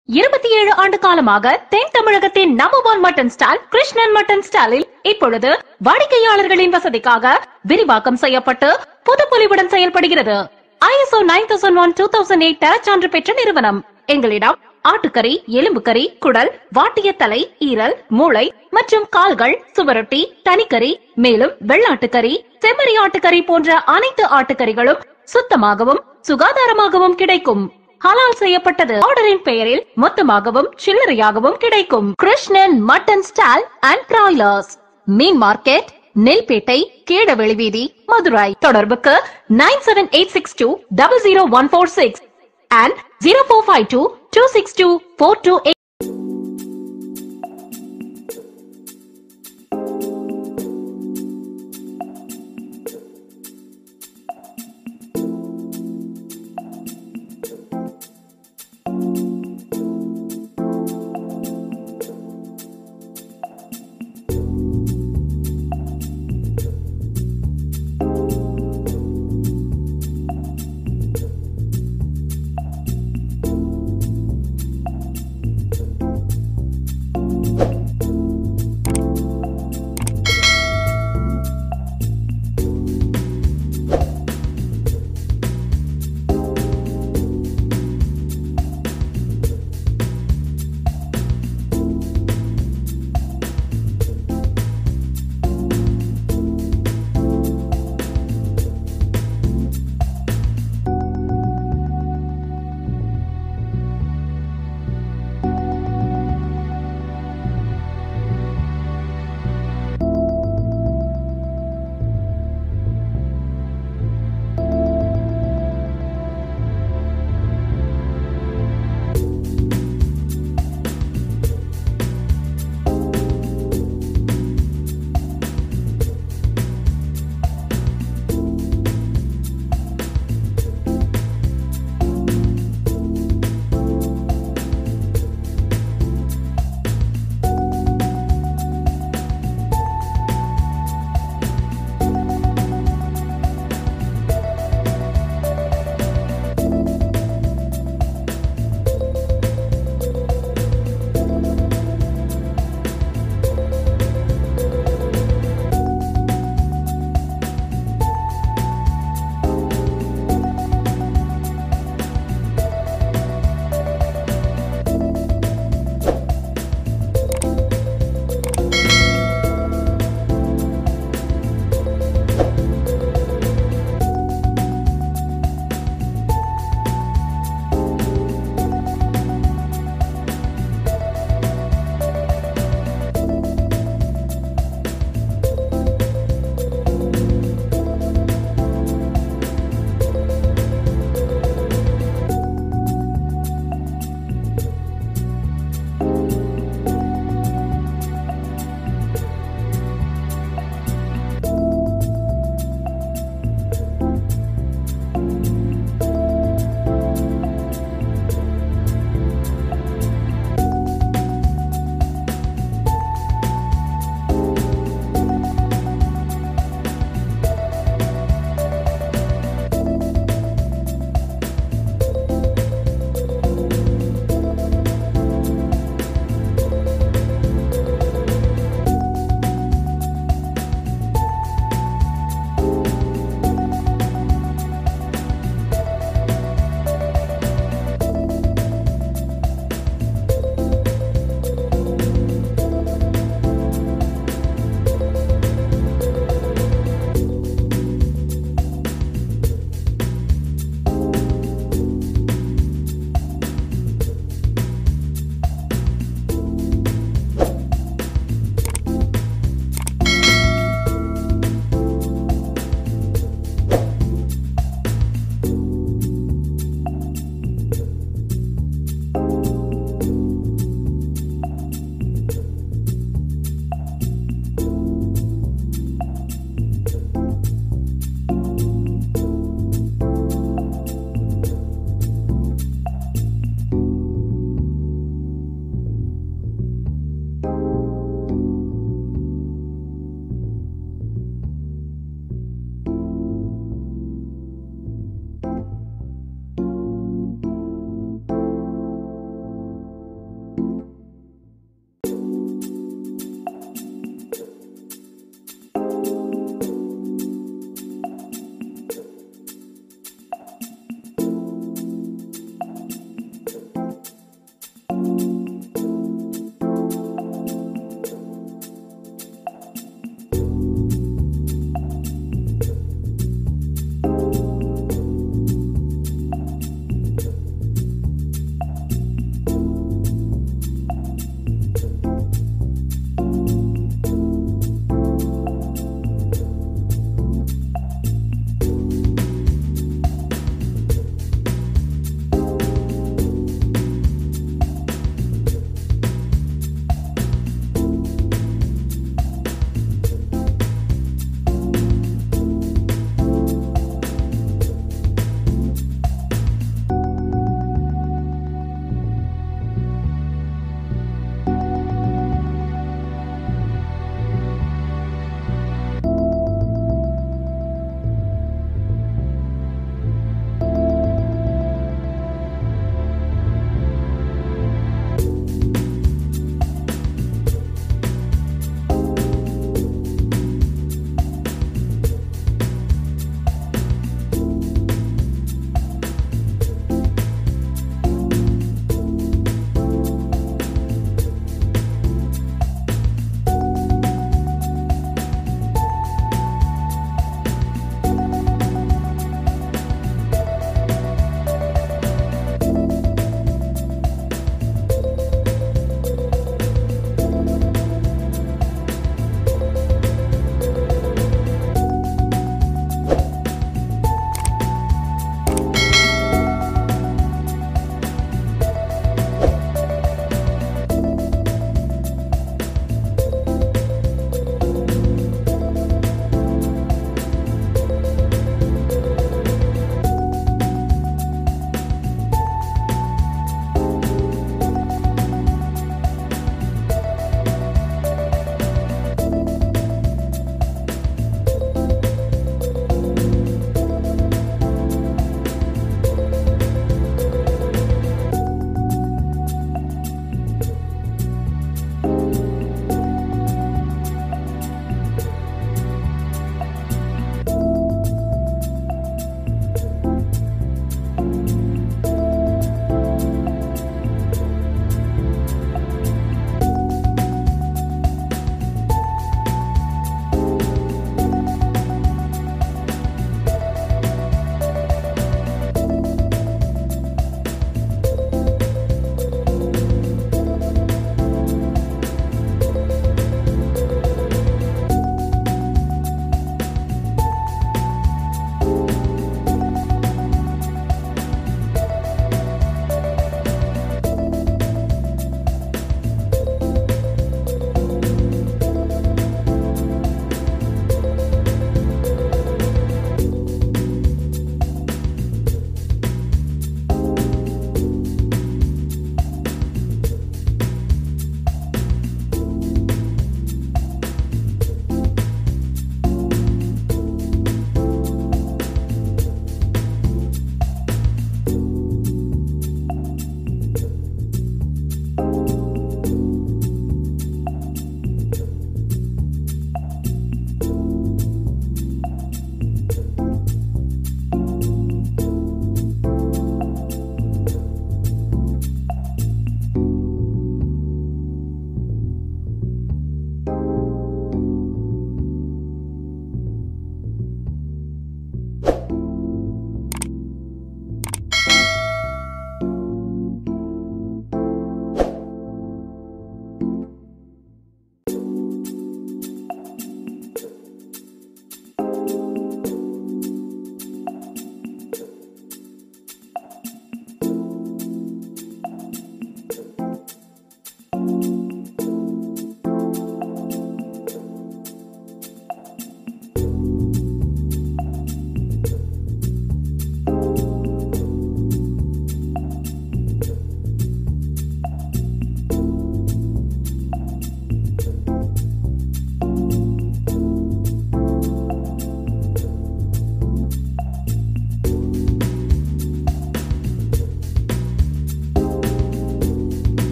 இருபத்தி ஏழு ஆண்டு காலமாக தென் தமிழகத்தின் number one mutton stall Krishnan mutton ஸ்டாலில் இப்பொழுது வாடிக்கையாளர்களின் வசதிக்காக விரிவாக்கம் செய்யப்பட்டு புதுப்பொலிவுடன் செயல்படுகிறது ISO nine thousand one two thousand eight தரச்சான்று பெற்ற நிறுவனம் எங்களிடம் ஆட்டுக்கறி எலும்புக்கறி குடல் வாட்டிய தலை ஈரல் மூளை மற்றும் கால்கள் சுவரொட்டி தனிக்கறி மேலும் வெள்ளாட்டுக்கறி செம்மறி ஆட்டுக்கறி போன்ற அனைத்து ஆட்டுக்கறிகளும் சுத்தமாகவும் சுகாதாரமாகவும் கிடைக்கும் ஹலால் செய்யப்பட்டது ஆர்டரின் பெயரில் மொத்தமாகவும் சில்லறையாகவும் கிடைக்கும் Krishnan mutton stall and broilers மீன் மார்க்கெட் நெல்பேட்டை கீழவெளி வீதி மதுரை தொடர்புக்கு nine seven eight six two double zero one four six and zero four five two two six two four two eight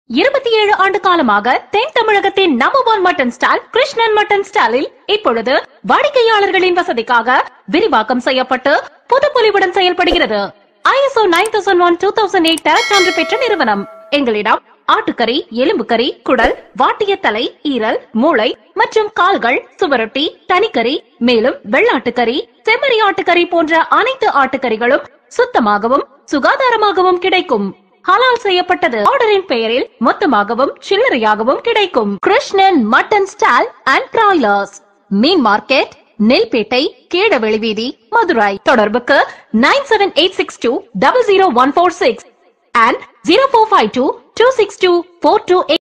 இருபத்தி ஏழு ஆண்டு காலமாக தென் தமிழகத்தின் number one mutton stall Krishnan mutton ஸ்டாலில் இப்பொழுது வாடிக்கையாளர்களின் வசதிக்காக விரிவாக்கம் செய்யப்பட்டு புதுப்பொலிவுடன் செயல்படுகிறது ISO nine thousand one two thousand eight தரச்சான்று பெற்ற நிறுவனம் எங்களிடம் ஆட்டுக்கறி எலும்புக்கறி குடல் வாட்டிய தலை ஈரல் மூளை மற்றும் கால்கள் சுவரொட்டி தனிக்கறி மேலும் வெள்ளாட்டுக்கறி செம்மறி ஆட்டுக்கறி போன்ற அனைத்து ஆட்டுக்கறிகளும் சுத்தமாகவும் சுகாதாரமாகவும் கிடைக்கும் ஹலால் செய்யப்பட்டது ஆர்டரின் பெயரில் மொத்தமாகவும் சில்லறையாகவும் கிடைக்கும் Krishnan mutton stall and broilers மீன் மார்க்கெட் நெல்பேட்டை கீழவெளி வீதி மதுரை தொடர்புக்கு nine seven eight six two double zero one four six and zero four five two two six two four two